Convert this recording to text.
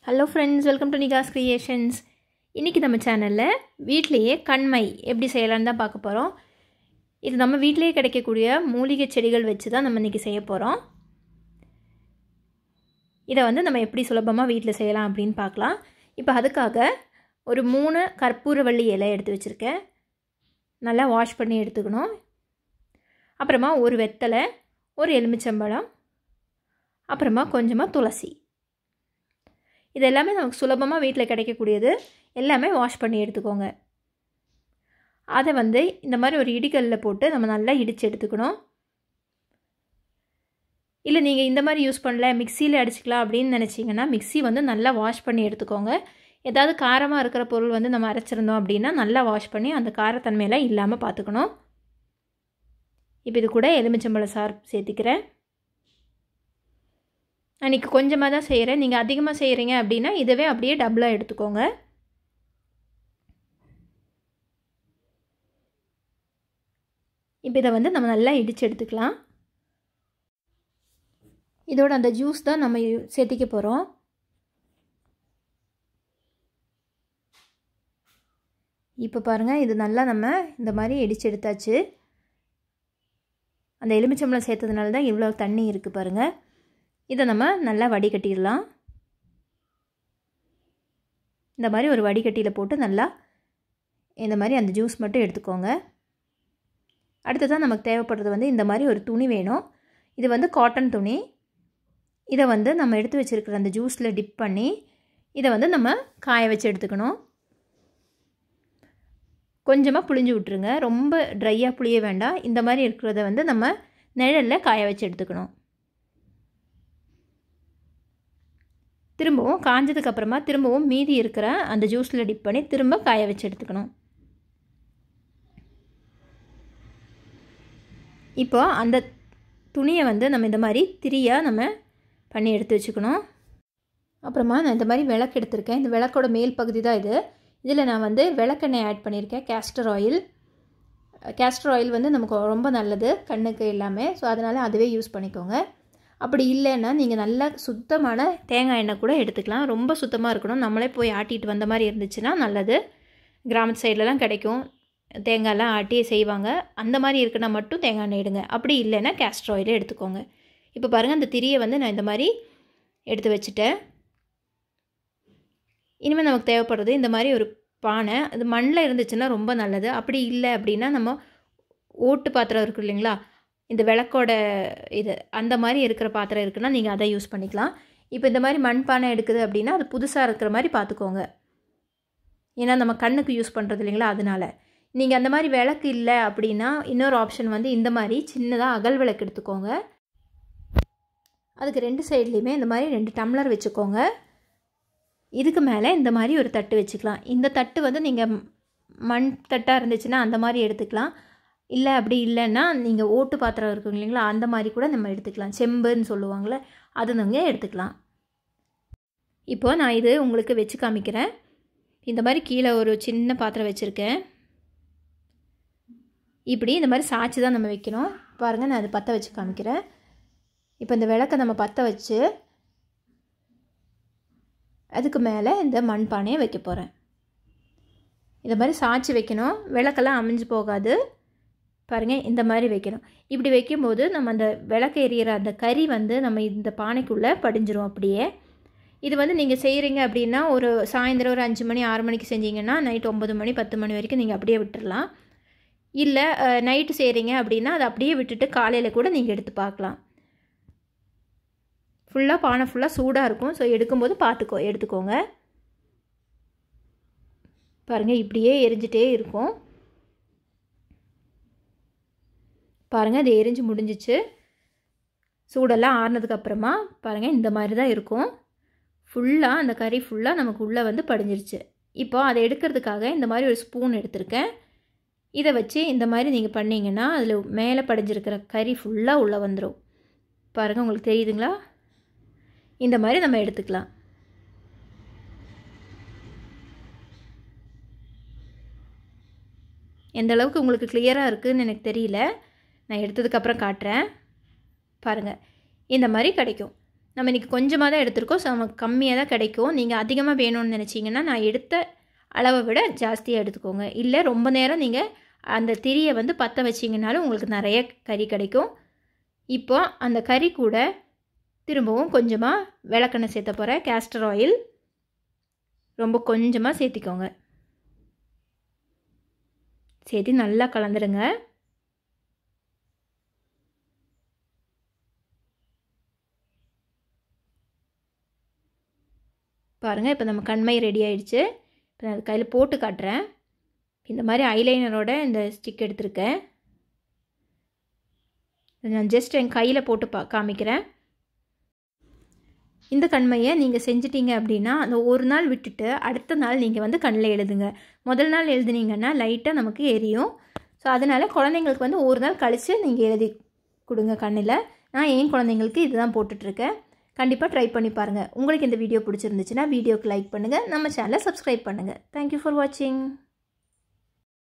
hello friends welcome to Nikas creations இன்றைக்கி நம்ம சேனலில் வீட்லேயே கண்மை எப்படி செய்யலான்னு தான் பார்க்க போகிறோம் இது நம்ம வீட்டிலேயே கிடைக்கக்கூடிய மூலிகை செடிகள் வச்சு தான் நம்ம இன்றைக்கி செய்ய போகிறோம் இதை வந்து நம்ம எப்படி சுலபமாக வீட்டில் செய்யலாம் அப்படின்னு பார்க்கலாம் இப்போ அதுக்காக ஒரு மூணு கற்பூரவள்ளி இலை எடுத்து வச்சுருக்கேன் நல்லா வாஷ் பண்ணி எடுத்துக்கணும் அப்புறமா ஒரு வெத்தலை ஒரு எலுமிச்சம்பழம் அப்புறமா கொஞ்சமாக துளசி இது எல்லாமே நமக்கு சுலபமாக வீட்டில் கிடைக்கக்கூடியது எல்லாமே வாஷ் பண்ணி எடுத்துக்கோங்க அதை வந்து இந்த மாதிரி ஒரு இடிக்கல்லில் போட்டு நம்ம நல்லா இடித்து எடுத்துக்கணும் இல்லை நீங்கள் இந்த மாதிரி யூஸ் பண்ணல மிக்சியில் அடிச்சிக்கலாம் அப்படின்னு நினச்சிங்கன்னா மிக்சி வந்து நல்லா வாஷ் பண்ணி எடுத்துக்கோங்க ஏதாவது காரமாக இருக்கிற பொருள் வந்து நம்ம அரைச்சிருந்தோம் அப்படின்னா நல்லா வாஷ் பண்ணி அந்த காரத்தன்மையெல்லாம் இல்லாமல் பார்த்துக்கணும் இப்போ இது கூட எலுமிச்சம்பழம் சார் சேர்த்திக்கிறேன் அன்றைக்கி கொஞ்சமாக தான் செய்கிறேன் நீங்கள் அதிகமாக செய்கிறீங்க அப்படின்னா இதுவே அப்படியே டபுளாக எடுத்துக்கோங்க இப்போ இதை வந்து நம்ம நல்லா இடித்து எடுத்துக்கலாம் இதோட அந்த ஜூஸ் தான் நம்ம சேர்த்திக்க போகிறோம் இப்போ பாருங்கள் இது நல்லா நம்ம இந்த மாதிரி இடித்து எடுத்தாச்சு அந்த எலுமிச்சம்பழம் சேர்த்ததுனால தான் இவ்வளோ தண்ணி இருக்குது பாருங்கள் இதை நம்ம நல்லா வடிகட்டிடலாம் இந்த மாதிரி ஒரு வடிகட்டியில் போட்டு நல்லா இந்த மாதிரி அந்த ஜூஸ் மட்டும் எடுத்துக்கோங்க அடுத்ததான் நமக்கு தேவைப்படுறது வந்து இந்த மாதிரி ஒரு துணி வேணும் இது வந்து காட்டன் துணி இதை வந்து நம்ம எடுத்து வச்சுருக்கிற அந்த ஜூஸில் டிப் பண்ணி இதை வந்து நம்ம காய வச்சு எடுத்துக்கணும் கொஞ்சமாக புளிஞ்சு விட்ருங்க ரொம்ப ட்ரையாக புளிய வேண்டாம் இந்த மாதிரி இருக்கிறத வந்து நம்ம நிழலில் காய வச்சு எடுத்துக்கணும் திரும்பவும் காஞ்சதுக்கு அப்புறமா திரும்பவும் மீதி இருக்கிற அந்த ஜூஸில் டிப் பண்ணி திரும்ப காய வச்சு எடுத்துக்கணும் இப்போ அந்த துணியை வந்து நம்ம இந்த மாதிரி திரியாக நம்ம பண்ணி எடுத்து வச்சுக்கணும் அப்புறமா நான் இந்த மாதிரி விளக்கு எடுத்திருக்கேன் இந்த விளக்கோட மேல் பகுதி தான் இது இதில் நான் வந்து விளக்கெண்ணெய் ஆட் பண்ணியிருக்கேன் கேஸ்டர் ஆயில் கேஸ்டர் ஆயில் வந்து நமக்கு ரொம்ப நல்லது கண்ணுக்கு எல்லாமே ஸோ அதனால் அதுவே யூஸ் பண்ணிக்கோங்க அப்படி இல்லைன்னா நீங்கள் நல்லா சுத்தமான தேங்காய் எண்ணெய் கூட எடுத்துக்கலாம் ரொம்ப சுத்தமாக இருக்கணும் நம்மளே போய் ஆட்டிட்டு வந்த மாதிரி இருந்துச்சுன்னா நல்லது கிராமத்து சைட்லலாம் கிடைக்கும் தேங்காய்லாம் ஆட்டி செய்வாங்க அந்த மாதிரி இருக்குன்னா மட்டும் தேங்காய் எண்ணெய் எடுங்க அப்படி இல்லைன்னா கேஸ்டர் ஆயிலே எடுத்துக்கோங்க இப்போ பாருங்கள் அந்த திரியை வந்து நான் இந்த மாதிரி எடுத்து வச்சுட்டேன் இனிமேல் நமக்கு தேவைப்படுறது இந்த மாதிரி ஒரு பானை அது மண்ணில் இருந்துச்சுன்னா ரொம்ப நல்லது அப்படி இல்லை அப்படின்னா நம்ம ஓட்டு பாத்திரம் இருக்குது இல்லைங்களா இந்த விளக்கோட இது அந்த மாதிரி இருக்கிற பாத்திரம் இருக்குன்னா நீங்கள் அதை யூஸ் பண்ணிக்கலாம் இப்போ இந்த மாதிரி மண் பானை எடுக்குது அப்படின்னா அது புதுசாக இருக்கிற மாதிரி பார்த்துக்கோங்க ஏன்னா நம்ம கண்ணுக்கு யூஸ் பண்ணுறது இல்லைங்களா அதனால் நீங்கள் அந்த மாதிரி விளக்கு இல்லை அப்படின்னா இன்னொரு ஆப்ஷன் வந்து இந்த மாதிரி சின்னதாக அகல் விளக்கு எடுத்துக்கோங்க அதுக்கு ரெண்டு சைட்லேயுமே இந்த மாதிரி ரெண்டு டம்ளர் வச்சுக்கோங்க இதுக்கு மேலே இந்த மாதிரி ஒரு தட்டு வச்சுக்கலாம் இந்த தட்டு வந்து நீங்கள் மண் தட்டாக இருந்துச்சுன்னா அந்த மாதிரி எடுத்துக்கலாம் இல்லை அப்படி இல்லைன்னா நீங்கள் ஓட்டு பாத்திரம் இருக்குங்க இல்லைங்களா அந்த மாதிரி கூட நம்ம எடுத்துக்கலாம் செம்புன்னு சொல்லுவாங்களே அது நீங்கள் எடுத்துக்கலாம் இப்போ நான் இது உங்களுக்கு வச்சு காமிக்கிறேன் இந்த மாதிரி கீழே ஒரு சின்ன பாத்திரம் வச்சுருக்கேன் இப்படி இந்த மாதிரி சாய்ச்சி தான் நம்ம வைக்கணும் பாருங்கள் நான் அது பற்ற வச்சு காமிக்கிறேன் இப்போ இந்த விளக்கை நம்ம பற்ற வச்சு அதுக்கு மேலே இந்த மண் பானையை வைக்க போகிறேன் இந்த மாதிரி சாய்ச்சி வைக்கணும் விளக்கெல்லாம் அமைஞ்சு போகாது பாருங்கள் இந்த மாதிரி வைக்கணும் இப்படி வைக்கும்போது நம்ம அந்த விளக்கு எரியிற அந்த கறி வந்து நம்ம இந்த பானைக்குள்ளே படிஞ்சிரும் அப்படியே இது வந்து நீங்கள் செய்கிறீங்க அப்படின்னா ஒரு சாயந்தரம் ஒரு அஞ்சு மணி ஆறு மணிக்கு செஞ்சீங்கன்னா நைட் ஒம்பது மணி பத்து மணி வரைக்கும் நீங்கள் அப்படியே விட்டுடலாம் இல்லை நைட்டு செய்கிறீங்க அப்படின்னா அதை அப்படியே விட்டுட்டு காலையில் கூட நீங்கள் எடுத்து பார்க்கலாம் ஃபுல்லாக பானை ஃபுல்லாக சூடாக இருக்கும் ஸோ எடுக்கும்போது பார்த்துக்கோ எடுத்துக்கோங்க பாருங்கள் இப்படியே எரிஞ்சிட்டே இருக்கும் பாருங்கள் அது எரிஞ்சு முடிஞ்சிச்சு சூடெல்லாம் ஆறுனதுக்கப்புறமா பாருங்கள் இந்த மாதிரி தான் இருக்கும் ஃபுல்லாக அந்த கறி ஃபுல்லாக நமக்கு உள்ளே வந்து படிஞ்சிருச்சு இப்போ அதை எடுக்கிறதுக்காக இந்த மாதிரி ஒரு ஸ்பூன் எடுத்திருக்கேன் இதை வச்சு இந்த மாதிரி நீங்கள் பண்ணிங்கன்னா அதில் மேலே படிஞ்சிருக்கிற கறி ஃபுல்லாக உள்ளே வந்துடும் பாருங்கள் உங்களுக்கு தெரியுதுங்களா இந்த மாதிரி நம்ம எடுத்துக்கலாம் எந்த அளவுக்கு உங்களுக்கு கிளியராக இருக்குதுன்னு எனக்கு தெரியல நான் எடுத்ததுக்கப்புறம் காட்டுறேன் பாருங்கள் இந்த மாதிரி கிடைக்கும் நம்ம இன்றைக்கி கொஞ்சமாக தான் எடுத்திருக்கோம் ஸோ நமக்கு கம்மியாக தான் கிடைக்கும் நீங்கள் அதிகமாக வேணும்னு நினச்சிங்கன்னா நான் எடுத்த அளவை விட ஜாஸ்தியாக எடுத்துக்கோங்க இல்லை ரொம்ப நேரம் நீங்கள் அந்த திரியை வந்து பற்ற வச்சிங்கனாலும் உங்களுக்கு நிறைய கறி கிடைக்கும் இப்போ அந்த கறி கூட திரும்பவும் கொஞ்சமாக விளக்கெண்ணெய் சேர்த்த போகிறேன் கேஸ்டர் ஆயில் ரொம்ப கொஞ்சமாக சேர்த்திக்கோங்க சேர்த்து நல்லா கலந்துடுங்க பாருங்கள் இப்போ நம்ம கண்மை ரெடி ஆயிடுச்சு இப்போ நான் அது கையில் போட்டு காட்டுறேன் இந்த மாதிரி ஐலைனரோட இந்த ஸ்டிக் எடுத்திருக்கேன் நான் ஜஸ்ட் என் கையில் போட்டு பா காமிக்கிறேன் இந்த கண்மையை நீங்கள் செஞ்சிட்டீங்க அப்படின்னா அந்த ஒரு நாள் விட்டுட்டு அடுத்த நாள் நீங்கள் வந்து கண்ணில் எழுதுங்க முதல் நாள் எழுதுனீங்கன்னா லைட்டாக நமக்கு எரியும் ஸோ அதனால் குழந்தைங்களுக்கு வந்து ஒரு நாள் கழித்து நீங்கள் எழுதி கொடுங்க கண்ணில் நான் என் குழந்தைங்களுக்கு இதுதான் போட்டுட்ருக்கேன் கண்டிப்பாக ட்ரை பண்ணி பாருங்கள் உங்களுக்கு இந்த வீடியோ பிடிச்சிருந்துச்சுன்னா வீடியோக்கு லைக் பண்ணுங்கள் நம்ம சேனலை சப்ஸ்கிரைப் பண்ணுங்கள் தேங்க்யூ ஃபார் வாட்சிங்